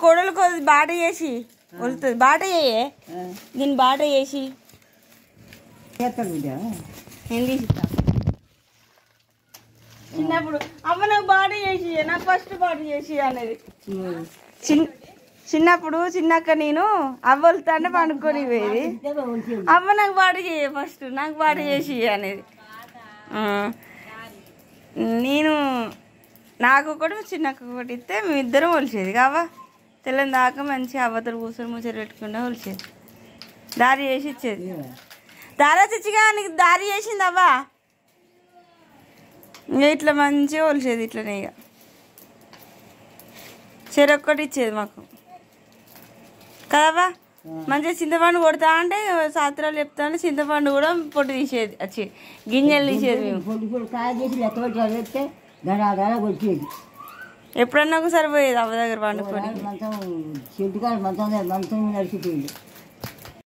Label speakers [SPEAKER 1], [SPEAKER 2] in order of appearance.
[SPEAKER 1] కొడలు కొద్ది బాట చేసి వలుతుంది బాట చేయే దీన్ని బాట చేసి
[SPEAKER 2] చేస్తాడు బిడ్డ
[SPEAKER 1] నేను తీసిస్తా చిన్నప్పుడు అమ్మ నాకు బాట చేసి నాకు ఫస్ట్ బాట చేసి అనేది చిన్ చిన్నప్పుడు చిన్నక్క నేను అవ్వలుతానే పండుకొని పోయేది అమ్మ నాకు బాట చేయ ఫస్ట్ నాకు బాట చేసి అనేది ఆ. నేను నాకు ఒకటి చిన్నక్క ఒకటి ఇస్తే మేమిద్దరం ఒలిచేది కావా తెల్లని దాకా మంచిగా అవ్వతలు కూర్చొని ముచ్చట పెట్టుకుంటా ఒలిచేది దారి చేసి ఇచ్చేది దారా చిచ్చిగా నీకు దారి చేసింది అవ్వా ఇంకా ఇట్లా మంచిగా ఒలిచేది ఇట్లనే ఇక చెరొక్కటి ఇచ్చేది మాకు కదవ్వా మంచిగా చింతపండు కొడతా అంటే సాత్రాలు చెప్తా అంటే చింతపండు కూడా పొట్టు తీసేది వచ్చి గింజలు తీసేది మేము
[SPEAKER 2] పొడి పొడి కాయ చేసి లెక్క పెట్టి చదివితే గడ గడ వచ్చేది
[SPEAKER 1] ఎప్పుడన్నా ఒకసారి పోయేది అవ్వ దగ్గర పండుకొని
[SPEAKER 2] మంచం చెట్టు కాడ మంచం మంచం నడిచిపోయింది